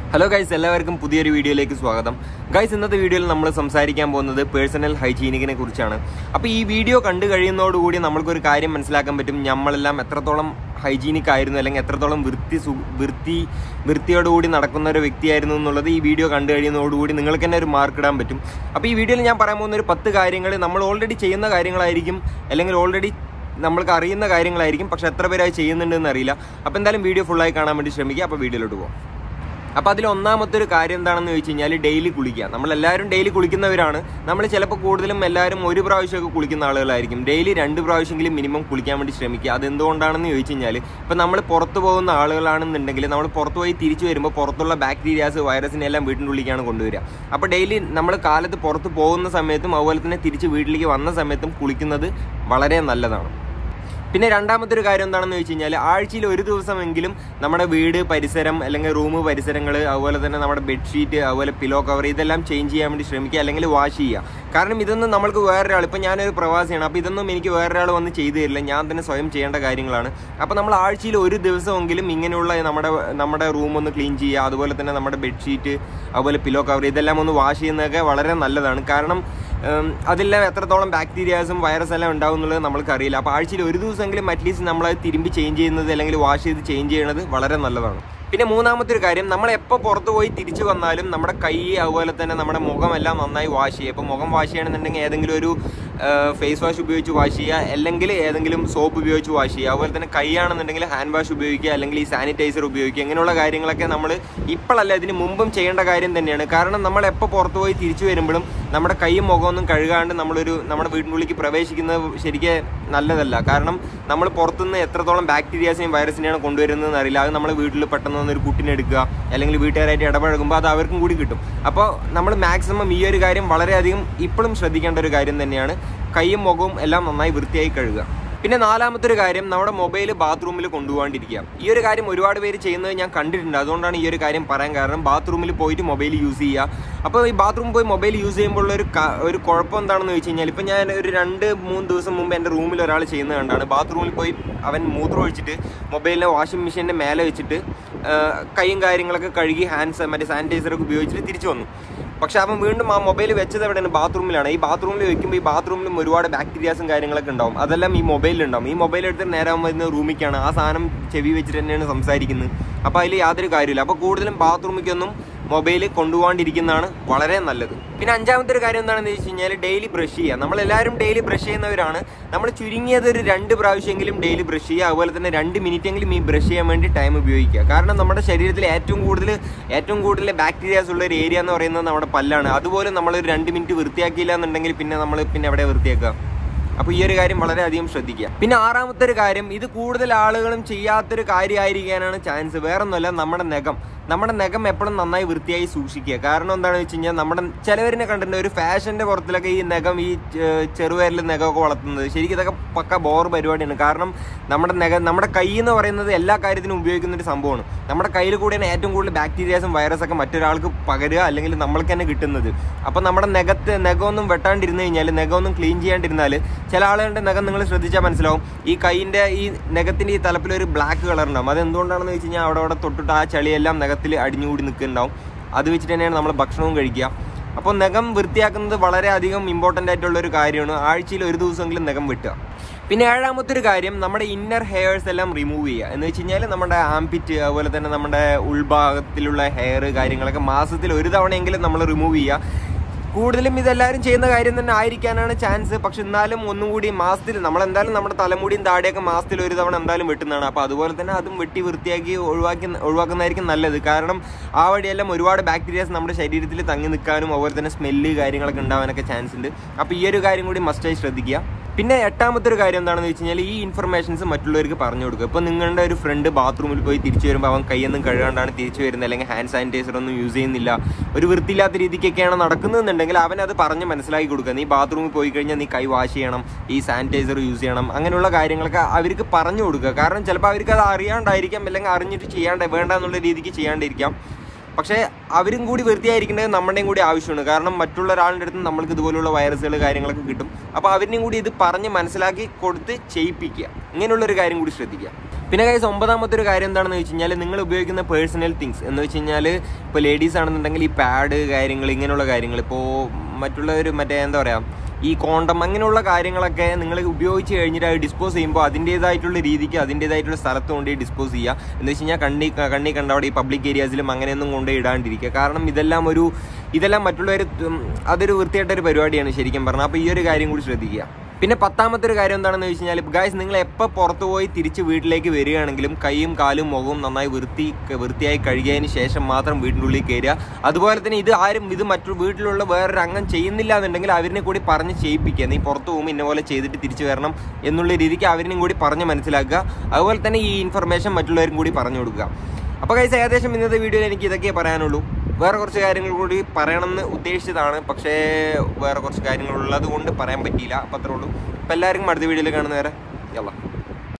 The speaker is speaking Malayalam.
ഹലോ ഗൈസ് എല്ലാവർക്കും പുതിയൊരു വീഡിയോയിലേക്ക് സ്വാഗതം ഗൈസ് ഇന്നത്തെ വീഡിയോയിൽ നമ്മൾ സംസാരിക്കാൻ പോകുന്നത് പേഴ്സണൽ ഹൈജീനിക്കിനെ കുറിച്ചാണ് അപ്പോൾ ഈ വീഡിയോ കണ്ടു കഴിയുന്നതോടുകൂടി നമ്മൾക്കൊരു കാര്യം മനസ്സിലാക്കാൻ പറ്റും നമ്മളെല്ലാം എത്രത്തോളം ഹൈജീനിക് ആയിരുന്നു അല്ലെങ്കിൽ എത്രത്തോളം വൃത്തി സു വൃത്തി വൃത്തിയോടുകൂടി നടക്കുന്ന ഒരു വ്യക്തിയായിരുന്നു എന്നുള്ളത് ഈ വീഡിയോ കണ്ടു കഴിയുന്നതോടുകൂടി നിങ്ങൾക്ക് തന്നെ ഒരു മാർക്ക് ഇടാൻ പറ്റും അപ്പോൾ ഈ വീഡിയോയിൽ ഞാൻ പറയാൻ പോകുന്ന ഒരു പത്ത് കാര്യങ്ങൾ നമ്മൾ ഓൾറെഡി ചെയ്യുന്ന കാര്യങ്ങളായിരിക്കും അല്ലെങ്കിൽ ഓൾറെഡി നമ്മൾക്ക് അറിയുന്ന കാര്യങ്ങളായിരിക്കും പക്ഷെ എത്ര പേര് അത് ചെയ്യുന്നുണ്ടെന്ന് അറിയില്ല അപ്പോൾ എന്തായാലും വീഡിയോ ഫുള്ളായി കാണാൻ വേണ്ടി ശ്രമിക്കുക അപ്പോൾ വീഡിയോയിലോട്ട് പോകാം അപ്പോൾ അതിൽ ഒന്നാമത്തെ ഒരു കാര്യം എന്താണെന്ന് ചോദിച്ചു കഴിഞ്ഞാൽ ഡെയിലി കുളിക്കുക നമ്മളെല്ലാവരും ഡെയിലി കുളിക്കുന്നവരാണ് നമ്മൾ ചിലപ്പോൾ കൂടുതലും എല്ലാവരും ഒരു പ്രാവശ്യമൊക്കെ കുളിക്കുന്ന ആളുകളായിരിക്കും ഡെയിലി രണ്ട് പ്രാവശ്യമെങ്കിലും മിനിമം കുളിക്കാൻ വേണ്ടി ശ്രമിക്കുക അത് എന്തുകൊണ്ടാണെന്ന് ചോദിച്ചു കഴിഞ്ഞാൽ ഇപ്പോൾ നമ്മൾ പുറത്ത് പോകുന്ന ആളുകളാണെന്നുണ്ടെങ്കിൽ നമ്മൾ പുറത്ത് പോയി തിരിച്ചു വരുമ്പോൾ പുറത്തുള്ള ബാക്ടീരിയാസ് വൈറസിനെ എല്ലാം വീട്ടിൻ്റെ ഉള്ളിലേക്കാണ് കൊണ്ടുവരിക അപ്പോൾ ഡെയിലി നമ്മൾ കാലത്ത് പുറത്ത് പോകുന്ന സമയത്തും അതുപോലെ തന്നെ തിരിച്ച് വീട്ടിലേക്ക് വന്ന സമയത്തും കുളിക്കുന്നത് വളരെ നല്ലതാണ് പിന്നെ രണ്ടാമത്തെ ഒരു കാര്യം എന്താണെന്ന് വെച്ച് കഴിഞ്ഞാൽ ആഴ്ചയിൽ ഒരു ദിവസമെങ്കിലും നമ്മുടെ വീട് പരിസരം അല്ലെങ്കിൽ റൂം പരിസരങ്ങൾ അതുപോലെ തന്നെ നമ്മുടെ ബെഡ്ഷീറ്റ് അതുപോലെ പിലോ കവർ ഇതെല്ലാം ചേഞ്ച് ചെയ്യാൻ വേണ്ടി ശ്രമിക്കുക അല്ലെങ്കിൽ വാഷ് ചെയ്യുക കാരണം ഇതൊന്നും നമ്മൾക്ക് വേറൊരാൾ ഇപ്പം ഞാനൊരു പ്രവാസിയാണ് അപ്പോൾ ഇതൊന്നും എനിക്ക് വേറൊരാൾ വന്ന് ചെയ്തു തരില്ല ഞാൻ തന്നെ സ്വയം ചെയ്യേണ്ട കാര്യങ്ങളാണ് അപ്പോൾ നമ്മൾ ആഴ്ചയിൽ ഒരു ദിവസമെങ്കിലും ഇങ്ങനെയുള്ള നമ്മുടെ നമ്മുടെ റൂം ഒന്ന് ക്ലീൻ ചെയ്യുക അതുപോലെ തന്നെ നമ്മുടെ ബെഡ്ഷീറ്റ് അതുപോലെ പിലോ കവർ ഇതെല്ലാം ഒന്ന് വാഷ് ചെയ്യുന്നതൊക്കെ വളരെ നല്ലതാണ് കാരണം ഉം, അതെല്ലാം എത്രത്തോളം ബാക്ടീരിയാസും വൈറസ് എല്ലാം ഉണ്ടാവും എന്നുള്ളത് നമ്മൾക്ക് അറിയില്ല അപ്പോൾ ആഴ്ചയിൽ ഒരു ദിവസമെങ്കിലും അറ്റ്ലീസ്റ്റ് നമ്മൾ അത് തിരുമ്പി ചേഞ്ച് ചെയ്യുന്നത് അല്ലെങ്കിൽ വാഷ് ചെയ്ത് ചേഞ്ച് ചെയ്യുന്നത് വളരെ നല്ലതാണ് പിന്നെ മൂന്നാമത്തെ ഒരു കാര്യം നമ്മൾ എപ്പോൾ പുറത്ത് പോയി തിരിച്ചു വന്നാലും നമ്മുടെ കൈ അതുപോലെ തന്നെ നമ്മുടെ മുഖമെല്ലാം നന്നായി വാഷ് ചെയ്യുക ഇപ്പോൾ മുഖം വാഷ് ചെയ്യണമെന്നുണ്ടെങ്കിൽ ഏതെങ്കിലും ഒരു ഫേസ് വാഷ് ഉപയോഗിച്ച് വാഷ് ചെയ്യുക അല്ലെങ്കിൽ ഏതെങ്കിലും സോപ്പ് ഉപയോഗിച്ച് വാഷ് ചെയ്യുക അതുപോലെ തന്നെ കൈയാണെന്നുണ്ടെങ്കിൽ ഹാൻഡ് വാഷ് ഉപയോഗിക്കുക അല്ലെങ്കിൽ ഈ സാനിറ്റൈസർ ഉപയോഗിക്കുക ഇങ്ങനെയുള്ള കാര്യങ്ങളൊക്കെ നമ്മൾ ഇപ്പോഴല്ല ഇതിന് മുമ്പും ചെയ്യേണ്ട കാര്യം തന്നെയാണ് കാരണം നമ്മൾ എപ്പോൾ പുറത്ത് പോയി തിരിച്ചു വരുമ്പോഴും നമ്മുടെ കൈയും മുഖമൊന്നും കഴുകാണ്ട് നമ്മളൊരു നമ്മുടെ വീടിനുള്ളിലേക്ക് പ്രവേശിക്കുന്നത് ശരിക്കും നല്ലതല്ല കാരണം നമ്മൾ പുറത്തുനിന്ന് എത്രത്തോളം ബാക്ടീരിയാസിനെയും വൈറസിനെയാണ് കൊണ്ടുവരുന്നതെന്ന് അറിയില്ല അത് നമ്മൾ വീട്ടിൽ പെട്ടെന്ന് വന്ന് ഒരു കുട്ടിനെ എടുക്കുക അല്ലെങ്കിൽ വീട്ടുകാരായിട്ട് ഇടപഴകുമ്പോൾ അത് അവർക്കും കൂടി കിട്ടും അപ്പോൾ നമ്മൾ മാക്സിമം ഈ ഒരു കാര്യം വളരെയധികം ഇപ്പോഴും ശ്രദ്ധിക്കേണ്ട ഒരു കാര്യം തന്നെയാണ് കൈയും മുഖവും എല്ലാം നന്നായി വൃത്തിയായി കഴുകുക പിന്നെ നാലാമത്തെ ഒരു കാര്യം നമ്മുടെ മൊബൈൽ ബാത്റൂമിൽ കൊണ്ടുപോകാണ്ടിരിക്കുക ഈ ഒരു കാര്യം ഒരുപാട് പേര് ചെയ്യുന്നത് ഞാൻ കണ്ടിട്ടുണ്ട് അതുകൊണ്ടാണ് ഈ ഒരു കാര്യം പറയാൻ കാരണം ബാത്റൂമിൽ പോയിട്ട് മൊബൈൽ യൂസ് ചെയ്യുക അപ്പോൾ ഈ ബാത്റൂമിൽ പോയി മൊബൈൽ യൂസ് ചെയ്യുമ്പോൾ ഉള്ള ഒരു ക- ഒരു കുഴപ്പം എന്താണെന്ന് വെച്ച് കഴിഞ്ഞാൽ ഇപ്പം ഞാൻ ഒരു രണ്ട് മൂന്ന് ദിവസം മുമ്പ് എൻ്റെ റൂമിൽ ഒരാൾ ചെയ്യുന്നത് കണ്ടാണ് ബാത്റൂമിൽ പോയി അവൻ മൂത്രം ഒഴിച്ചിട്ട് മൊബൈലിനെ വാഷിംഗ് മെഷീൻ്റെ മേലെ വെച്ചിട്ട് ആ, കൈയും കാര്യങ്ങളൊക്കെ കഴുകി ഹാൻഡ് മറ്റേ സാനിറ്റൈസറൊക്കെ ഉപയോഗിച്ചിട്ട് തിരിച്ചു വന്നു പക്ഷെ അവൻ വീണ്ടും ആ മൊബൈൽ വെച്ചത് എവിടെയാണ് ബാത്റൂമിലാണ് ഈ ബാത്റൂമിൽ വെക്കുമ്പോൾ ഈ ബാത്റൂമിലും ഒരുപാട് ബാക്ടീരിയാസും കാര്യങ്ങളൊക്കെ ഉണ്ടാവും അതെല്ലാം ഈ മൊബൈലിൽ ഉണ്ടാവും ഈ മൊബൈൽ എടുത്ത് നേരെ അവൻ വരുന്ന റൂമിലേക്കാണ് ആ സാധനം ചെവി വെച്ചിട്ട് തന്നെയാണ് സംസാരിക്കുന്നത് അപ്പോൾ അതിൽ യാതൊരു കാര്യമില്ല അപ്പോൾ കൂടുതലും ബാത്റൂമിലേക്കൊന്നും മൊബൈൽ കൊണ്ടുപോകാണ്ടിരിക്കുന്നതാണ് വളരെ നല്ലത് പിന്നെ അഞ്ചാമത്തെ ഒരു കാര്യം എന്താണെന്ന് വെച്ച് കഴിഞ്ഞാൽ ഡെയിലി ബ്രഷ് ചെയ്യുക നമ്മളെല്ലാവരും ഡെയിലി ബ്രഷ് ചെയ്യുന്നവരാണ് നമ്മൾ ചുരുങ്ങിയത് ഒരു രണ്ട് പ്രാവശ്യമെങ്കിലും ഡെയിലി ബ്രഷ് ചെയ്യുക അതുപോലെ തന്നെ രണ്ട് മിനിറ്റെങ്കിലും ഈ ബ്രഷ് ചെയ്യാൻ വേണ്ടി ടൈം ഉപയോഗിക്കുക കാരണം നമ്മുടെ ശരീരത്തിൽ ഏറ്റവും കൂടുതൽ ഏറ്റവും കൂടുതൽ ബാക്ടീരിയാസ് ഉള്ള ഒരു ഏരിയ എന്ന് പറയുന്നത് നമ്മുടെ പല്ലാണ് അതുപോലെ നമ്മളൊരു രണ്ട് മിനിറ്റ് വൃത്തിയാക്കിയില്ല എന്നുണ്ടെങ്കിൽ പിന്നെ നമ്മൾ പിന്നെ എവിടെ വൃത്തിയാക്കുക അപ്പോൾ ഈ ഒരു കാര്യം വളരെയധികം ശ്രദ്ധിക്കുക പിന്നെ ആറാമത്തെ ഒരു കാര്യം ഇത് കൂടുതൽ ആളുകളും ചെയ്യാത്തൊരു കാര്യമായിരിക്കാനാണ് ചാൻസ് വേറൊന്നുമല്ല നമ്മുടെ നഖം നമ്മുടെ നഖം എപ്പോഴും നന്നായി വൃത്തിയായി സൂക്ഷിക്കുക കാരണം എന്താണെന്ന് വെച്ച് കഴിഞ്ഞാൽ നമ്മുടെ ചിലവരിനെ കണ്ടിട്ടുണ്ട് ഒരു ഫാഷന്റെ പുറത്തിലൊക്കെ ഈ നഖം ഈ ചെ- ചെറുപേരിൽ നഖമൊക്കെ വളർത്തുന്നത് ശരിക്കും ഇതൊക്കെ പക്ക ബോർ പരിപാടിയാണ് കാരണം നമ്മുടെ നഖം നമ്മുടെ കൈ എന്ന് പറയുന്നത് എല്ലാ കാര്യത്തിനും ഉപയോഗിക്കുന്ന ഒരു സംഭവമാണ് നമ്മുടെ കയ്യിൽ കൂടെയാണ് ഏറ്റവും കൂടുതൽ ബാക്ടീരിയാസും വൈറസൊക്കെ മറ്റൊരാൾക്ക് പകരുക അല്ലെങ്കിൽ നമ്മൾക്ക് തന്നെ കിട്ടുന്നത് അപ്പോൾ നമ്മുടെ നഖത്ത് നഖമൊന്നും വെട്ടാണ്ടിരുന്ന് കഴിഞ്ഞാൽ നഖമൊന്നും ക്ലീൻ ചെയ്യാണ്ടിരുന്നാൽ ചില ആളുകളുടെ നഖം നിങ്ങൾ ശ്രദ്ധിച്ചാൽ മനസ്സിലാവും ഈ കൈയിൻ്റെ ഈ നഖത്തിൻ്റെ ഈ തലപ്പിൽ ഒരു ബ്ലാക്ക് കളർ ഉണ്ടാവും അത് എന്തുകൊണ്ടാണെന്ന് വെച്ച് കഴിഞ്ഞാൽ അവിടെ അവിടെ തൊട്ടിട്ട് ആ ചളിയെല്ലാം നഖത്തിൽ അടിഞ്ഞുകൂടി നിൽക്കുന്നുണ്ടാവും അത് വെച്ചിട്ട് തന്നെയാണ് നമ്മൾ ഭക്ഷണവും കഴിക്കുക അപ്പോൾ നഖം വൃത്തിയാക്കുന്നത് വളരെയധികം ഇമ്പോർട്ടൻ്റ് ആയിട്ടുള്ള ഒരു കാര്യമാണ് ആഴ്ചയിൽ ഒരു ദിവസമെങ്കിലും നഖം വെട്ടുക പിന്നെ ഏഴാമത്തെ ഒരു കാര്യം നമ്മുടെ ഇന്നർ ഹെയർസ് എല്ലാം റിമൂവ് ചെയ്യുക എന്ന് വെച്ച് കഴിഞ്ഞാൽ നമ്മുടെ ആംപിറ്റ് അതുപോലെ തന്നെ നമ്മുടെ ഉൾഭാഗത്തിലുള്ള ഹെയർ കാര്യങ്ങളൊക്കെ മാസത്തിൽ ഒരു തവണയെങ്കിലും നമ്മൾ റിമൂവ് ചെയ്യുക കൂടുതലും ഇതെല്ലാവരും ചെയ്യുന്ന കാര്യം തന്നെ ആയിരിക്കാനാണ് ചാൻസ് പക്ഷെ എന്നാലും ഒന്നും കൂടി മാസത്തിൽ നമ്മളെന്തായാലും നമ്മുടെ തലമുടിയും താടിയൊക്കെ മാസത്തിൽ ഒരു തവണ എന്തായാലും വെട്ടുന്നതാണ് അപ്പോൾ അതുപോലെ തന്നെ അതും വെട്ടി വൃത്തിയാക്കി ഒഴിവാക്കി ഒഴിവാക്കുന്നതായിരിക്കും നല്ലത് കാരണം ആ വഴിയെല്ലാം ഒരുപാട് ബാക്ടീരിയാസ് നമ്മുടെ ശരീരത്തിൽ തങ്ങി നിൽക്കാനും അതുപോലെ തന്നെ സ്മെല്ല് കാര്യങ്ങളൊക്കെ ഉണ്ടാവാനൊക്കെ ചാൻസ് ഉണ്ട് അപ്പോൾ ഈ ഒരു കാര്യം കൂടി മസ്റ്റായി ശ്രദ്ധിക്കുക പിന്നെ എട്ടാമത്തെ ഒരു കാര്യം എന്താണെന്ന് വെച്ച് കഴിഞ്ഞാൽ ഈ ഇൻഫർമേഷൻസ് മറ്റുള്ളവർക്ക് പറഞ്ഞു കൊടുക്കുക ഇപ്പോൾ നിങ്ങളുടെ ഒരു ഫ്രണ്ട് ബാത്റൂമിൽ പോയി തിരിച്ചു വരുമ്പോൾ അവൻ കൈയൊന്നും കഴുകാണ്ടാണ് തിരിച്ചു വരുന്നത് അല്ലെങ്കിൽ ഹാൻഡ് സാനിറ്റൈസർ ഒന്നും യൂസ് ചെയ്യുന്നില്ല ഒരു വൃത്തിയില്ലാത്ത രീതിക്കൊക്കെയാണ് നടക്കുന്നതെന്നുണ്ടെങ്കിൽ അവൻ അത് പറഞ്ഞ് മനസ്സിലാക്കി കൊടുക്കുക നീ ബാത്റൂമിൽ പോയി കഴിഞ്ഞാൽ നീ കൈ വാഷ് ചെയ്യണം ഈ സാനിറ്റൈസർ യൂസ് ചെയ്യണം അങ്ങനെയുള്ള കാര്യങ്ങളൊക്കെ അവർക്ക് പറഞ്ഞു കൊടുക്കുക കാരണം ചിലപ്പോൾ അവർക്ക് അത് അറിയാണ്ടായിരിക്കാം അല്ലെങ്കിൽ അറിഞ്ഞിട്ട് ചെയ്യാണ്ട് വേണ്ട എന്നുള്ള രീതിക്ക് ചെയ്യാണ്ടിരിക്കാം പക്ഷേ അവരും കൂടി വൃത്തിയായിരിക്കേണ്ടത് നമ്മുടെയും കൂടി ആവശ്യമാണ് കാരണം മറ്റുള്ള ഒരാളുടെ അടുത്ത് നമ്മൾക്ക് ഇതുപോലുള്ള വൈറസുകൾ കാര്യങ്ങളൊക്കെ കിട്ടും അപ്പോൾ അവരിനെയും കൂടി ഇത് പറഞ്ഞ് മനസ്സിലാക്കി കൊടുത്ത് ചെയ്യിപ്പിക്കുക ഇങ്ങനെയുള്ളൊരു കാര്യം കൂടി ശ്രദ്ധിക്കുക പിന്നെ കൈസ് ഒമ്പതാമത്തെ ഒരു കാര്യം എന്താണെന്ന് വെച്ച് കഴിഞ്ഞാൽ നിങ്ങൾ ഉപയോഗിക്കുന്ന പേഴ്സണൽ തിങ്സ് എന്ന് വെച്ച് കഴിഞ്ഞാൽ ഇപ്പോൾ ലേഡീസ് ആണെന്നുണ്ടെങ്കിൽ ഈ പാഡ് കാര്യങ്ങൾ ഇങ്ങനെയുള്ള കാര്യങ്ങൾ ഇപ്പോൾ മറ്റുള്ളവർ മറ്റേ എന്താ പറയുക ഈ കോണ്ടം അങ്ങനെയുള്ള കാര്യങ്ങളൊക്കെ നിങ്ങൾ ഉപയോഗിച്ച് കഴിഞ്ഞിട്ട് അത് ഡിസ്പോസ് ചെയ്യുമ്പോൾ അതിൻ്റേതായിട്ടുള്ള രീതിക്ക് അതിൻ്റേതായിട്ടുള്ള സ്ഥലത്ത് കൊണ്ട് ഡിസ്പോസ് ചെയ്യുക എന്ന് വെച്ച് കഴിഞ്ഞാൽ കണ്ണി കണ്ണി കണ്ട അവിടെ ഈ പബ്ലിക് ഏരിയാസിലും അങ്ങനെയൊന്നും കൊണ്ട് ഇടാണ്ടിരിക്കുക കാരണം ഇതെല്ലാം ഒരു ഇതെല്ലാം മറ്റുള്ളവർ അതൊരു വൃത്തിയായിട്ടൊരു പരിപാടിയാണ് ശരിക്കും പറഞ്ഞാൽ അപ്പോൾ ഈ ഒരു കാര്യം കൂടി ശ്രദ്ധിക്കുക പിന്നെ പത്താമത്തെ ഒരു കാര്യം എന്താണെന്ന് വെച്ച് കഴിഞ്ഞാൽ ഗായ്സ് നിങ്ങൾ എപ്പോൾ പുറത്തു പോയി തിരിച്ച് വീട്ടിലേക്ക് വരികയാണെങ്കിലും കൈയും കാലും മുഖവും നന്നായി വൃത്തി വൃത്തിയായി കഴുകിയതിന് ശേഷം മാത്രം വീടിൻ്റെ ഉള്ളിൽ കയറുക അതുപോലെ തന്നെ ഇത് ആരും ഇത് മറ്റു വീട്ടിലുള്ള വേറൊരു അംഗം ചെയ്യുന്നില്ല എന്നുണ്ടെങ്കിൽ അവരിനെ കൂടി പറഞ്ഞ് ചെയ്യിപ്പിക്കുക നീ പുറത്തു പോകുമ്പോൾ ഇന്ന പോലെ ചെയ്തിട്ട് തിരിച്ചു വരണം എന്നുള്ള രീതിക്ക് അവരിനും കൂടി പറഞ്ഞ് മനസ്സിലാക്കുക അതുപോലെ തന്നെ ഈ ഇൻഫർമേഷൻ മറ്റുള്ളവരും കൂടി പറഞ്ഞു കൊടുക്കുക അപ്പോൾ കൈസ് ഏകദേശം ഇന്നത്തെ വീഡിയോയിൽ എനിക്ക് ഇതൊക്കെ പറയാനുള്ളൂ വേറെ കുറച്ച് കാര്യങ്ങൾ കൂടി പറയണമെന്ന് ഉദ്ദേശിച്ചതാണ് പക്ഷേ വേറെ കുറച്ച് കാര്യങ്ങൾ ഉള്ളത് കൊണ്ട് പറയാൻ പറ്റിയില്ല അപ്പം അത്രേ ഉള്ളൂ അപ്പോൾ എല്ലാവർക്കും അടുത്ത വീഡിയോയിൽ കാണുന്നവരെ യല്ല